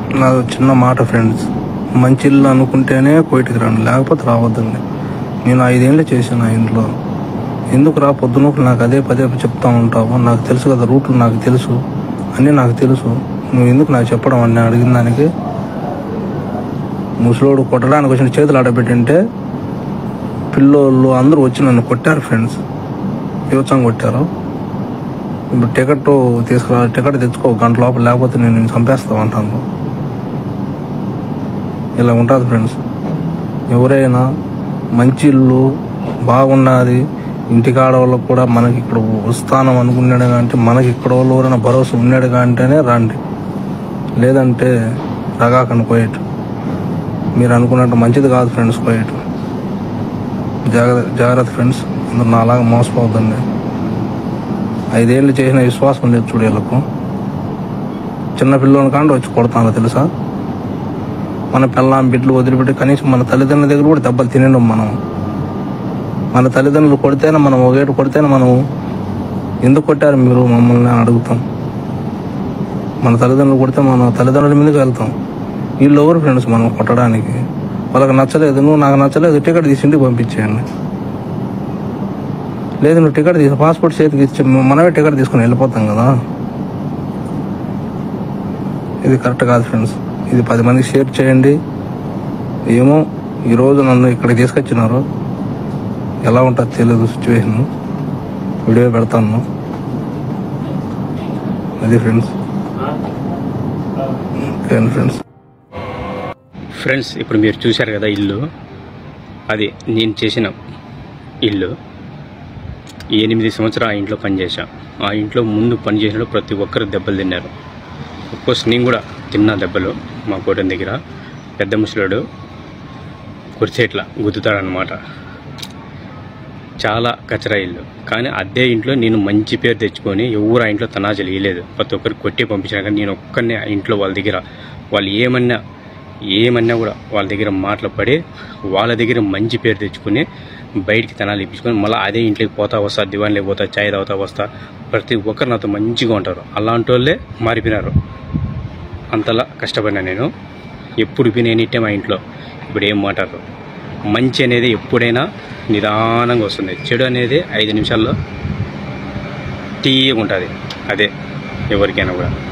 నా చిన్న మాట ఫ్రెండ్స్ మంచి ఇల్లు అనుకుంటేనే కోయిటికి రండి లేకపోతే రావద్దండి నేను ఐదేళ్ళు చేశాను ఆ ఇంట్లో ఎందుకు రా పొద్దునూకులు నాకు అదే పదే చెప్తా ఉంటావు నాకు తెలుసు కదా రూట్లు నాకు తెలుసు అన్నీ నాకు తెలుసు నువ్వు ఎందుకు నాకు చెప్పడం అని నేను అడిగిన దానికి ముసలోడు కొట్టడానికి వచ్చిన చేతులు ఆడబెట్టింటే పిల్లోళ్ళు అందరూ వచ్చి నన్ను కొట్టారు ఫ్రెండ్స్ యువచం కొట్టారు ఇప్పుడు టికెట్ తీసుకురా టికెట్ తెచ్చుకో గంట లోపల లేకపోతే నేను నిన్ను చంపేస్తావు అంటాను ఇలా ఉంటుంది ఫ్రెండ్స్ ఎవరైనా మంచి ఇల్లు బాగున్నది ఇంటికాడ వాళ్ళకు కూడా మనకి ఇక్కడ వస్తానం అనుకున్నాడు అంటే మనకి ఇక్కడ వాళ్ళు ఎవరైనా భరోసా ఉన్నాడు అంటేనే రండి లేదంటే రగాకని కోయట్ మీరు అనుకున్నట్టు మంచిది కాదు ఫ్రెండ్స్ కోయట్ జాగ్రత్త జాగ్రత్త ఫ్రెండ్స్ అందరు నాలాగా మోసపోవద్దండి ఐదేళ్ళు చేసిన విశ్వాసం లేదు చూడు వీళ్ళకు చిన్న పిల్లోని కాండి వచ్చి కొడతాను తెలుసా మన పిల్లం బిడ్డలు వదిలిపెట్టి కనీసం మన తల్లిదండ్రుల దగ్గర కూడా దెబ్బలు తినడం మనం మన తల్లిదండ్రులు కొడితేనే మనం ఒకటి కొడితేనే మనం ఎందుకు కొట్టారు మీరు మమ్మల్ని అని అడుగుతాం మన తల్లిదండ్రులు కొడితే మన తల్లిదండ్రుల మీదకి వెళ్తాం వీళ్ళు ఎవరు ఫ్రెండ్స్ మనం కొట్టడానికి వాళ్ళకి నచ్చలేదు నువ్వు నాకు నచ్చలేదు టికెట్ తీసి ఇంటికి పంపించేయండి లేదు నువ్వు టికెట్ తీసి పాస్పోర్ట్ చేతికి ఇచ్చి మనమే టికెట్ తీసుకుని వెళ్ళిపోతాం కదా ఇది కరెక్ట్ కాదు ఫ్రెండ్స్ ఇది పది మందికి షేర్ చేయండి ఏమో ఈరోజు నన్ను ఇక్కడికి తీసుకొచ్చినారు ఎలా ఉంటుందో తెలియదు సిచ్యువేషన్ వీడియో పెడతాను అది ఫ్రెండ్స్ ఓకే ఫ్రెండ్స్ ఫ్రెండ్స్ ఇప్పుడు మీరు చూశారు కదా ఇల్లు అది నేను చేసిన ఇల్లు ఎనిమిది సంవత్సరాలు ఆ ఇంట్లో పనిచేసా ఆ ఇంట్లో ముందు పనిచేసినప్పుడు ప్రతి ఒక్కరు దెబ్బలు తిన్నారు కోర్స్ నేను కూడా తిన్నా దెబ్బలు మా కోటం దగ్గర పెద్ద ముసలాడు కుర్చేట్ల గుద్దుతాడనమాట చాలా కచరా ఇల్లు కానీ అదే ఇంట్లో నేను మంచి పేరు తెచ్చుకొని ఎవరు ఆ ఇంట్లో తనాజలు వేయలేదు ప్రతి ఒక్కరికి కొట్టి పంపించిన కానీ నేను ఒక్కరినే ఆ ఇంట్లో వాళ్ళ దగ్గర వాళ్ళు ఏమన్నా ఏమన్నా కూడా వాళ్ళ దగ్గర మాటలు పడి వాళ్ళ దగ్గర మంచి పేరు తెచ్చుకొని బయటికి తనాలు ఇప్పించుకొని మళ్ళీ అదే ఇంట్లోకి పోతా వస్తా దివాన్లోకి పోతా చాయ్ తాగుతా వస్తా ప్రతి ఒక్కరు నాతో మంచిగా ఉంటారు అలాంటి వాళ్ళే మారిపోయినారు అంతలా కష్టపడినా నేను ఎప్పుడు పోయినా ఎనీ టైం మా ఇంట్లో ఇప్పుడు ఏం మాట్లాడరు మంచి అనేది ఎప్పుడైనా నిదానంగా వస్తుంది చెడు అనేది ఐదు నిమిషాల్లో తీయగా ఉంటుంది అదే ఎవరికైనా కూడా